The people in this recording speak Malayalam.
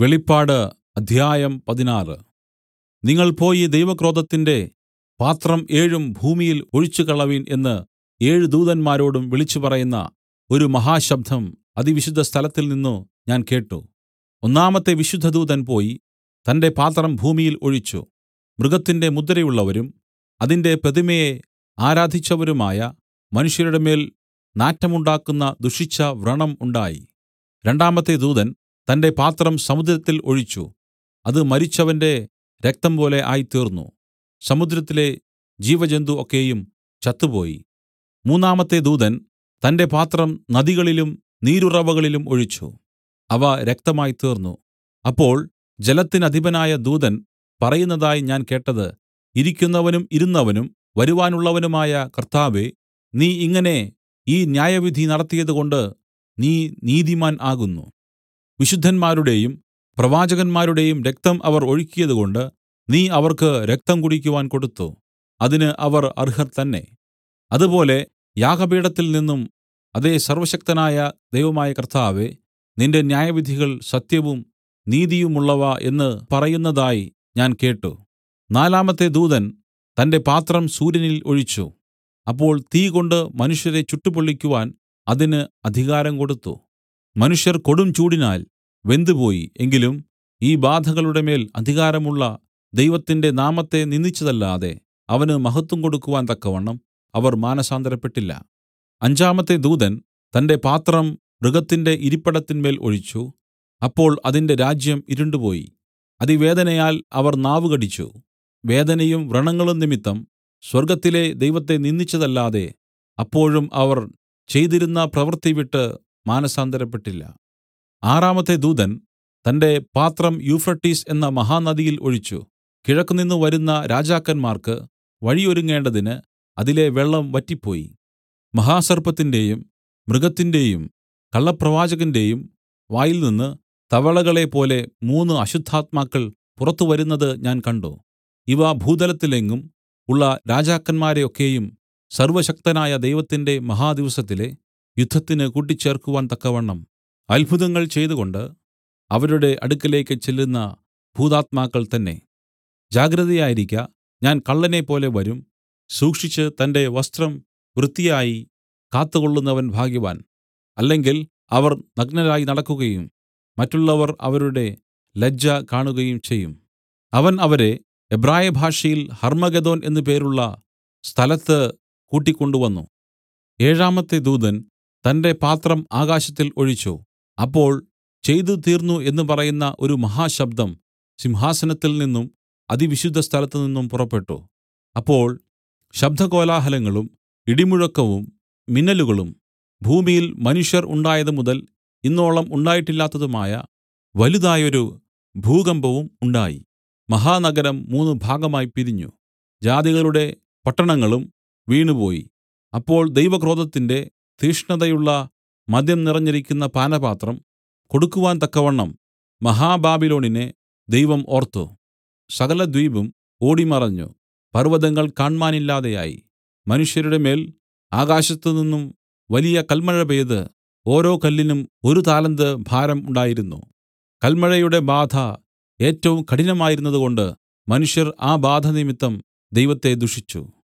വെളിപ്പാട് അധ്യായം പതിനാറ് നിങ്ങൾ പോയി ദൈവക്രോധത്തിന്റെ പാത്രം ഏഴും ഭൂമിയിൽ ഒഴിച്ചുകളവിൻ എന്ന് ഏഴ് ദൂതന്മാരോടും വിളിച്ചുപറയുന്ന ഒരു മഹാശബ്ദം അതിവിശുദ്ധസ്ഥലത്തിൽ നിന്നു ഞാൻ കേട്ട് ഒന്നാമത്തെ വിശുദ്ധദൂതൻ പോയി തന്റെ പാത്രം ഭൂമിയിൽ ഒഴിച്ചു മൃഗത്തിന്റെ മുദ്രയുള്ളവരും അതിന്റെ പ്രതിമയെ ആരാധിച്ചവരുമായ മനുഷ്യരുടെ മേൽ നാറ്റമുണ്ടാക്കുന്ന ദുഷിച്ച വ്രണം ഉണ്ടായി രണ്ടാമത്തെ ദൂതൻ തന്റെ പാത്രം സമുദ്രത്തിൽ ഒഴിച്ചു അത് മരിച്ചവന്റെ രക്തംപോലെ ആയിത്തീർന്നു സമുദ്രത്തിലെ ജീവജന്തു ഒക്കെയും ചത്തുപോയി മൂന്നാമത്തെ ദൂതൻ തന്റെ പാത്രം നദികളിലും നീരുറവുകളിലും ഒഴിച്ചു അവ രക്തമായി തീർന്നു അപ്പോൾ ജലത്തിനധിപനായ ദൂതൻ പറയുന്നതായി ഞാൻ കേട്ടത് ഇരിക്കുന്നവനും ഇരുന്നവനും വരുവാനുള്ളവനുമായ കർത്താവേ നീ ഇങ്ങനെ ഈ ന്യായവിധി നടത്തിയതുകൊണ്ട് നീ നീതിമാൻ ആകുന്നു വിശുദ്ധന്മാരുടെയും പ്രവാചകന്മാരുടെയും രക്തം അവർ ഒഴുക്കിയതുകൊണ്ട് നീ അവർക്ക് രക്തം കുടിക്കുവാൻ കൊടുത്തു അതിന് അവർ അർഹർ തന്നെ അതുപോലെ യാഗപീഠത്തിൽ നിന്നും അതേ സർവ്വശക്തനായ ദൈവമായ കർത്താവേ നിന്റെ ന്യായവിധികൾ സത്യവും നീതിയുമുള്ളവ എന്ന് പറയുന്നതായി ഞാൻ കേട്ട് നാലാമത്തെ ദൂതൻ തന്റെ പാത്രം സൂര്യനിൽ ഒഴിച്ചു അപ്പോൾ തീകൊണ്ട് മനുഷ്യരെ ചുട്ടുപൊള്ളിക്കുവാൻ അതിന് അധികാരം കൊടുത്തു മനുഷ്യർ കൊടും ചൂടിനാൽ വെന്തുപോയി എങ്കിലും ഈ ബാധകളുടെ മേൽ അധികാരമുള്ള ദൈവത്തിന്റെ നാമത്തെ നിന്ദിച്ചതല്ലാതെ അവന് മഹത്വം കൊടുക്കുവാൻ തക്കവണ്ണം അവർ മാനസാന്തരപ്പെട്ടില്ല അഞ്ചാമത്തെ ദൂതൻ തന്റെ പാത്രം മൃഗത്തിന്റെ ഇരിപ്പിടത്തിന്മേൽ ഒഴിച്ചു അപ്പോൾ അതിന്റെ രാജ്യം ഇരുണ്ടുപോയി അതിവേദനയാൽ അവർ നാവുകടിച്ചു വേദനയും വ്രണങ്ങളും നിമിത്തം സ്വർഗ്ഗത്തിലെ ദൈവത്തെ നിന്ദിച്ചതല്ലാതെ അപ്പോഴും അവർ ചെയ്തിരുന്ന പ്രവൃത്തി വിട്ട് മാനസാന്തരപ്പെട്ടില്ല ആറാമത്തെ ദൂതൻ തന്റെ പാത്രം യൂഫ്രട്ടീസ് എന്ന മഹാനദിയിൽ ഒഴിച്ചു കിഴക്കുനിന്ന് വരുന്ന രാജാക്കന്മാർക്ക് വഴിയൊരുങ്ങേണ്ടതിന് അതിലെ വെള്ളം വറ്റിപ്പോയി മഹാസർപ്പത്തിന്റെയും മൃഗത്തിന്റെയും കള്ളപ്രവാചകന്റെയും വായിൽനിന്ന് തവളകളെപ്പോലെ മൂന്ന് അശുദ്ധാത്മാക്കൾ പുറത്തു വരുന്നത് ഞാൻ കണ്ട് ഇവ ഭൂതലത്തിലെങ്ങും ഉള്ള രാജാക്കന്മാരെ ഒക്കെയും സർവ്വശക്തനായ ദൈവത്തിന്റെ മഹാദിവസത്തിലെ യുദ്ധത്തിന് കൂട്ടിച്ചേർക്കുവാൻ തക്കവണ്ണം അത്ഭുതങ്ങൾ ചെയ്തുകൊണ്ട് അവരുടെ അടുക്കലേക്ക് ചെല്ലുന്ന ഭൂതാത്മാക്കൾ തന്നെ ജാഗ്രതയായിരിക്ക ഞാൻ കള്ളനെപ്പോലെ വരും സൂക്ഷിച്ച് തന്റെ വസ്ത്രം വൃത്തിയായി കാത്തുകൊള്ളുന്നവൻ ഭാഗ്യവാൻ അല്ലെങ്കിൽ അവർ നഗ്നരായി നടക്കുകയും മറ്റുള്ളവർ അവരുടെ ലജ്ജ കാണുകയും ചെയ്യും അവൻ അവരെ എബ്രായ ഭാഷയിൽ ഹർമ്മഗദോൻ എന്നു പേരുള്ള സ്ഥലത്ത് കൂട്ടിക്കൊണ്ടുവന്നു ഏഴാമത്തെ ദൂതൻ തന്റെ പാത്രം ആകാശത്തിൽ ഒഴിച്ചു അപ്പോൾ ചെയ്തു തീർന്നു എന്ന് പറയുന്ന ഒരു മഹാശബ്ദം സിംഹാസനത്തിൽ നിന്നും അതിവിശുദ്ധ സ്ഥലത്തു നിന്നും പുറപ്പെട്ടു അപ്പോൾ ശബ്ദകോലാഹലങ്ങളും ഇടിമുഴക്കവും മിന്നലുകളും ഭൂമിയിൽ മനുഷ്യർ ഉണ്ടായത് മുതൽ ഇന്നോളം ഉണ്ടായിട്ടില്ലാത്തതുമായ വലുതായൊരു ഭൂകമ്പവും ഉണ്ടായി മഹാനഗരം മൂന്ന് ഭാഗമായി പിരിഞ്ഞു ജാതികളുടെ പട്ടണങ്ങളും വീണുപോയി അപ്പോൾ ദൈവക്രോധത്തിന്റെ തീഷ്ണതയുള്ള മദ്യം നിറഞ്ഞിരിക്കുന്ന പാനപാത്രം കൊടുക്കുവാൻ തക്കവണ്ണം മഹാബാബിലോണിനെ ദൈവം ഓർത്തു സകല ദ്വീപും ഓടിമറഞ്ഞു പർവ്വതങ്ങൾ കാൺമാനില്ലാതെയായി മനുഷ്യരുടെ മേൽ ആകാശത്തുനിന്നും വലിയ കൽമഴ പെയ്ത് ഓരോ കല്ലിനും ഒരു താലന്ത് ഭാരം ഉണ്ടായിരുന്നു കൽമഴയുടെ ബാധ ഏറ്റവും കഠിനമായിരുന്നതുകൊണ്ട് മനുഷ്യർ ആ ബാധ നിമിത്തം ദൈവത്തെ ദുഷിച്ചു